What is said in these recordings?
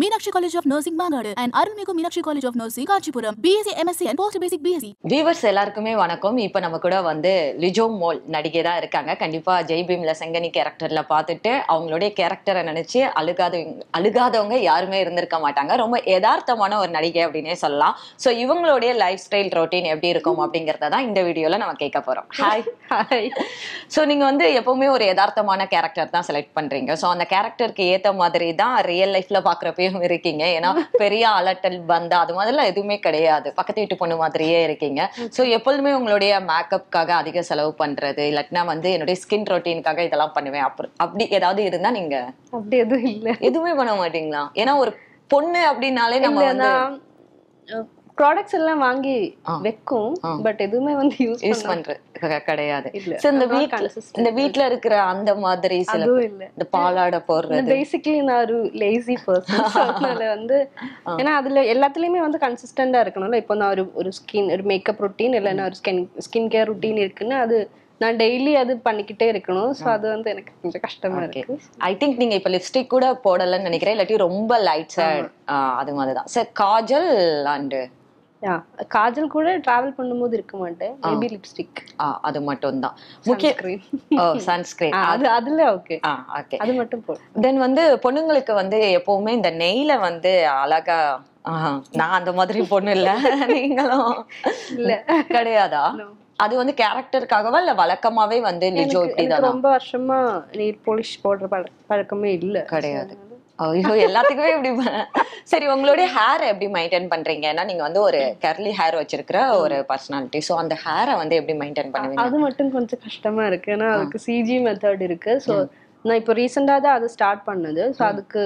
Meenakshi College of Nursing, Mangadu, and Arulmigu Meenakshi College of Nursing, Kanchipuram, BSc, MSc, and Post Basic BSc. Viewers எல்லாருக்குமே வணக்கம் இப்போ நம்ம கூட வந்து Lijo mole நடிகை தான் இருக்காங்க கண்டிப்பா ஜெய் பீம்ல செங்கனி கேரக்டர்ல பார்த்துட்டு அவங்களுடைய கேரக்டரை நினைச்சு அழுகாதவங்க அழுகாதவங்க யாருமே இருந்திருக்க மாட்டாங்க ரொம்ப யதார்த்தமான ஒரு நடிகை அப்படின்னே சொல்லலாம் ஸோ இவங்களுடைய லைஃப் ஸ்டைல் ரொட்டீன் எப்படி இருக்கும் அப்படிங்கறத தான் இந்த வீடியோல நம்ம கேட்க போறோம் ஹாய் ஹாய் ஸோ நீங்க வந்து எப்பவுமே ஒரு யதார்த்தமான கேரக்டர் தான் செலக்ட் பண்றீங்க ஸோ அந்த கேரக்டருக்கு ஏத்த மாதிரி தான் ரியல் லைஃப்ல பாக்குறப்பயும் இருக்கீங்க ஏன்னா பெரிய அலட்டல் பந்தா அது மாதிரிலாம் எதுவுமே கிடையாது பக்கத்து வீட்டு பொண்ணு மாதிரியே இருக்கீங்க ஸோ எப்பொழுதுமே உங்களுடைய மேக்கப்காக அதிக செலவு பண்றது இல்லாட்டினா வந்து என்னுடைய ஸ்கின் ரொட்டீனுக்காக இதெல்லாம் பண்ணுவேன் அப்புறம் அப்படி ஏதாவது இருந்தா நீங்க அப்படி எதுவும் இல்ல எதுவுமே பண்ண மாட்டீங்களா ஏன்னா ஒரு பொண்ணு அப்படின்னாலே நம்ம இல்ல வந்து நான் ப்ராடக்ட்ஸ் எல்லாம் வாங்கி ஆ. வைக்கும் ஆ. பட் எதுவுமே வந்து யூஸ் யூஸ் பண்றது க- கிடையாது இல்ல. So, இந்த I'm not வீட்ல consistent. இந்த வீட்ல இருக்கிற அந்த மாதிரி சில அதுவும் இல்ல இந்த பாலாடை போடுறது பேசிக்கலி நான் ஒரு லேசி பர்சன் அதனால வந்து ஏன்னா அதுல எல்லாத்துலயுமே வந்து கன்சிஸ்டண்டா இருக்கணும்ல இப்போ நான் ஒரு ஒரு ஸ்கின் ஒரு மேக்கப் ரொட்டீன் இல்லைன்னா ஒரு ஸ்கின் ஸ்கின் கேர் ரொட்டீன் இருக்குன்னு அது நான் டெய்லி அது பண்ணிக்கிட்டே இருக்கணும் ஸோ அது வந்து எனக்கு கொஞ்சம் கஷ்டமா Okay. இருக்கு ஐ திங்க் நீங்க இப்ப லிப்ஸ்டிக் கூட போடலன்னு நினைக்கிறேன் இல்லாட்டி ரொம்ப லைட்ஸா அது மாதிரி தான் sir kajal and yeah kajal கூட டிராவல் பண்ணும்போது இருக்க மாட்டேன் மேபி லிப்ஸ்டிக் அது மட்டும் தான் முக்கிய ஓ சன்ஸ்கிரீன் அது அதுல ஓகே ஆ ஓகே அது மட்டும் போடும் தென் வந்து பொண்ணுங்களுக்கு வந்து எப்பவுமே இந்த நெய்ல வந்து அழகா ஆஹா, நான் அந்த மாதிரி பொண்ணு இல்ல நீங்களும் இல்ல. கிடையாதா No. அது வந்து கேரக்டருக்காகவா இல்ல வழக்கமாவே வந்து லிஜோ எனக்கு எனக்கு இப்படிதானா ரொம்ப வருஷமா நீர் பாலிஷ் போடுற பழ- பழக்கமே இல்ல கிடையாது. ஐயோ எல்லாத்துக்குமே இப்படி ப- சரி உங்களுடைய ஹேர் எப்படி மெயின்டைன் பண்றீங்க ஏன்னா நீங்க வந்து ஒரு கர்லி ஹேர் வச்சிருக்கிற ஒரு பர்சனாலிட்டி சோ அந்த ஹேரை வந்து எப்படி மெயின்டைன் பண்ணுவீங்க அது மட்டும் கொஞ்சம் கஷ்டமா இருக்கு ஏன்னா அதுக்கு சிஜி மெத்தட் இருக்கு ஸோ நான் இப்போ ரீசெண்டா தான் அது ஸ்டார்ட் பண்ணது ஸோ அதுக்கு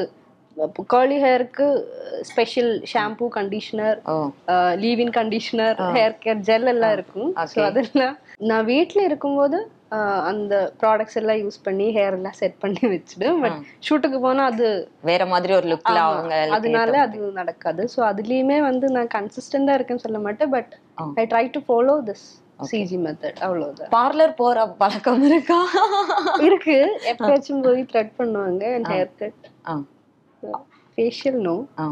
கர்லி ஹேருக்கு special shampoo conditioner or leave in conditioner hair care gel எல்லாம் இருக்கும் ஸோ Okay. அதெல்லாம் நான் வீட்ல இருக்கும்போது ஆஹ், அந்த ப்ராடக்ட்ஸ் எல்லாம் யூஸ் பண்ணி ஹேர் எல்லாம் செட் பண்ணி வச்சிடும் பட் ஷூட்டுக்கு போனா அது வேற மாதிரி ஒரு லுக்ல ஆமா, அவங்க அதனால அது நடக்காது ஸோ அதுலயுமே வந்து நான் கன்சிஸ்டண்டா இருக்கேன்னு சொல்ல மாட்டேன் but ah. I try to follow this CG method அவ்வளவுதான் பார்லர் போற பழக்கம் இருக்கா இருக்கு எப்பயாச்சும் போய் த்ரெட் பண்ணுவாங்க and haircut ah, facial no ah.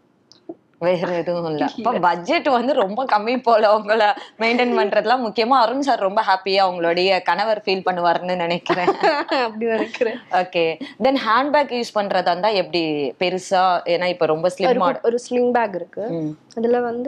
வேற எதுவும் இல்ல இப்ப பட்ஜெட் வந்து ரொம்ப கம்மி போல உங்களை மெயின்டைன் பண்றதுலாம் முக்கியமா அருண் சார் ரொம்ப ஹாப்பியா உங்களுடைய கணவர் ஃபீல் பண்ணுவாருன்னு நினைக்கிறேன் அப்படி நினைக்கிறேன் ஓகே தென் ஹேண்ட்பேக் யூஸ் பண்றதா இருந்தா எப்படி பெருசா ஏன்னா இப்ப ரொம்ப ஒரு ஸ்லிம் கு- ஒரு ஸ்லிங் பேக் இருக்கு அதுல வந்து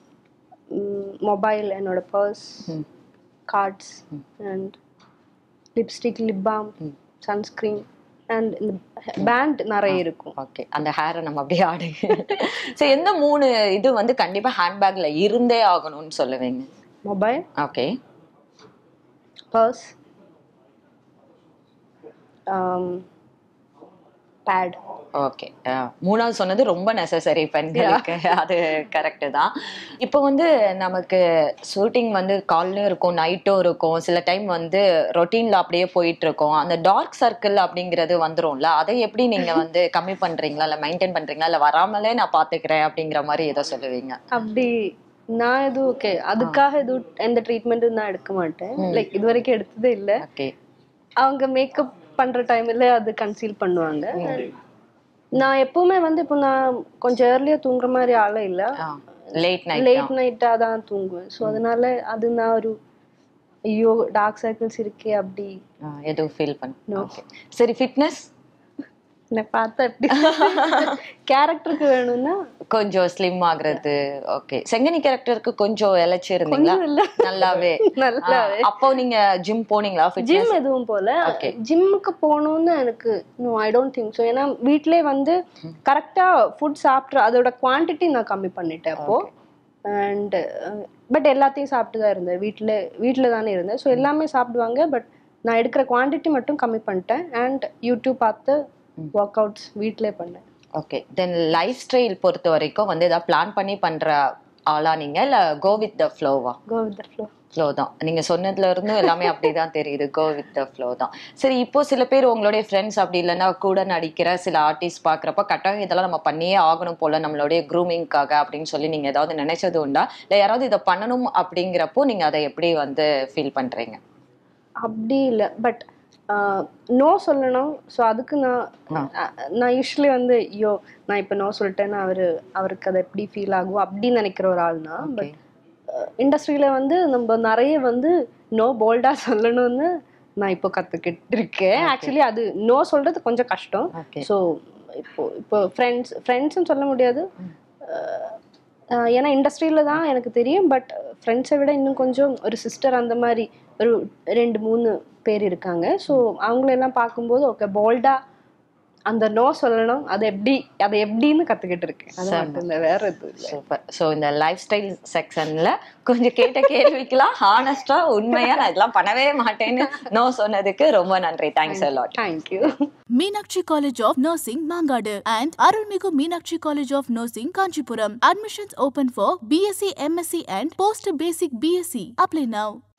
மொபைல் என்னோட purse cards and lipstick lip balm sunscreen and இந்த பேண்ட் நிறைய இருக்கும் ஓகே அந்த ஹேரை நம்ம அப்படியே ஆடு சரி எந்த மூணு இது வந்து கண்டிப்பா ஹேண்ட்பேக்ல இருந்தே ஆகணும்னு சொல்லுவீங்க mobile okay purse pad okay மூணாவது சொன்னது ரொம்ப நெசசரி பெண்களுக்கு அது கரெக்ட் தான் இப்போ வந்து நமக்கு ஷூட்டிங் வந்து காலையும் இருக்கும் நைட்டும் இருக்கும் சில டைம் வந்து ரொட்டீன்ல அப்படியே போயிட்டு இருக்கோம் அந்த டார்க் சர்க்கிள் அப்படிங்கிறது வந்துரும்ல அதை எப்படி நீங்க வந்து கம்மி பண்றீங்களா இல்ல மெயின்டைன் பண்றீங்களா இல்ல வராமலே நான் பாத்துக்கிறேன் அப்படிங்கிற மாதிரி ஏதோ சொல்லுவீங்க அப்படி நான் எதுவும் ஓகே அதுக்காக எதுவும் எந்த ட்ரீட்மெண்ட்டும் நான் எடுக்க மாட்டேன் லைக் இது வரைக்கும் எடுத்ததே இல்ல ஓகே அவங்க மேக்கப் பண்ற டைம்ல அது கன்சீல் பண்ணுவாங்க நான் எப்பவுமே வந்து இப்போ நான் கொஞ்சம் ஏர்லியா தூங்குற மாதிரி ஆளே இல்ல லேட் நைட் லேட் நைட்டா தான் தூங்குவேன் ஸோ அதனால அது நான் ஒரு ஐயோ டார்க் சர்க்கிள்ஸ் இருக்கே அப்படி எதுவும் ஃபீல் பண்ண ஓகே சரி ஃபிட்னஸ் நான் பார்த்தா எப்படி கேரக்டருக்கு வேணும்னா கொஞ்சம் ஸ்லிம் ஆகுறது ஓகே செங்கனி கேரக்டருக்கு கொஞ்சம் இழைச்சி இருந்தீங்களா கொஞ்சம் இல்ல. நல்லாவே நல்லாவே. ஆ, அப்போ நீங்க ஜிம் போனீங்களா ஜிம் ஃபிட்னஸ் எதுவும் போல Okay. ஜிம்முக்கு போகணும்னு எனக்கு no I don't think so ஏன்னா வீட்டிலே வந்து கரெக்டா ஃபுட் சாப்பிட்ற அதோட குவான்டிட்டி நான் கம்மி பண்ணிட்டேன் அப்போ அண்ட் பட் எல்லாத்தையும் சாப்பிட்டு தான் இருந்தேன் வீட்டில் வீட்டில் தானே இருந்தேன் ஸோ எல்லாமே சாப்பிடுவாங்க பட் நான் எடுக்கிற குவான்டிட்டி மட்டும் கம்மி பண்ணிட்டேன் அண்ட் யூடியூப் பார்த்து ஒர்க் அவுட்ஸ் வீட்டிலே பண்ணேன் ஓகே தென் லைஃப் ஸ்டைல் பொறுத்த வரைக்கும் வந்து ஏதாவது பிளான் பண்ணி பண்ற ஆளா நீங்க இல்ல கோ வித் த ஃப்ளோவா go with the flow flow தான் நீங்க சொன்னதுல இருந்தும் எல்லாமே அப்படிதான் தெரியுது கோ வித் த ஃப்ளோ தான் சரி இப்போ சில பேர் உங்களுடைய ஃப்ரெண்ட்ஸ் அப்படி இல்லைன்னா கூட நடிக்கிற சில ஆர்டிஸ்ட் பாக்குறப்ப கட்டாயம் இதெல்லாம் நம்ம பண்ணியே ஆகணும் போல நம்மளுடைய க்ரூமிங்காக அப்படின்னு சொல்லி நீங்க ஏதாவது நினைச்சது உண்டா இல்ல யாராவது இதை பண்ணணும் அப்படிங்கிறப்போ நீங்க அதை எப்படி வந்து ஃபீல் பண்றீங்க அப்படி இல்லை பட் நோ சொல்லணும் ஸோ அதுக்கு நான் அஹ், நான் யூஸ்வலி வந்து ஐயோ நான் இப்போ நோ சொல்லிட்டேன்னா அவரு அவருக்கு அது எப்படி ஃபீல் ஆகும் அப்படின்னு நினைக்கிற ஒரு ஆள் தான் பட் இண்டஸ்ட்ரியில வந்து நம்ம நிறைய வந்து நோ போல்டா சொல்லணும்னு நான் இப்போ கத்துக்கிட்டு இருக்கேன் ஆக்சுவலி அது நோ சொல்றது கொஞ்சம் கஷ்டம் ஓகே ஸோ இப்போ இப்போ ஃப்ரெண்ட்ஸ் ஃப்ரெண்ட்ஸ்னு சொல்ல முடியாது அஹ், அஹ், ஏன்னா இண்டஸ்ட்ரியில தான் எனக்கு தெரியும் பட் ஃப்ரெண்ட்ஸை விட இன்னும் கொஞ்சம் ஒரு சிஸ்டர் அந்த மாதிரி ஒரு ரெண்டு மூணு பேர் இருக்காங்க ஸோ அவங்களெல்லாம் பார்க்கும்போது ஓகே போல்டா அந்த நோ சொல்லணும் அது எப்படி அதை எப்படின்னு கத்துக்கிட்டு இருக்கேன் அது செம. மட்டும் தான் வேற எதுவும் இல்லை சூப்பர் ஸோ இந்த லைஃப் ஸ்டைல் செக்ஷன்ல கொஞ்சம் கேட்ட கேள்விக்கெல்லாம் ஹானஸ்டா உண்மையா நான் இதெல்லாம் பண்ணவே மாட்டேன்னு நோ சொன்னதுக்கு ரொம்ப நன்றி thanks lot thank you Meenakshi College of Nursing, Mangadu, and Arulmigu Meenakshi College of Nursing, Kanchipuram. Admissions open for BSc, MSc, and Post Basic BSc. Apply now.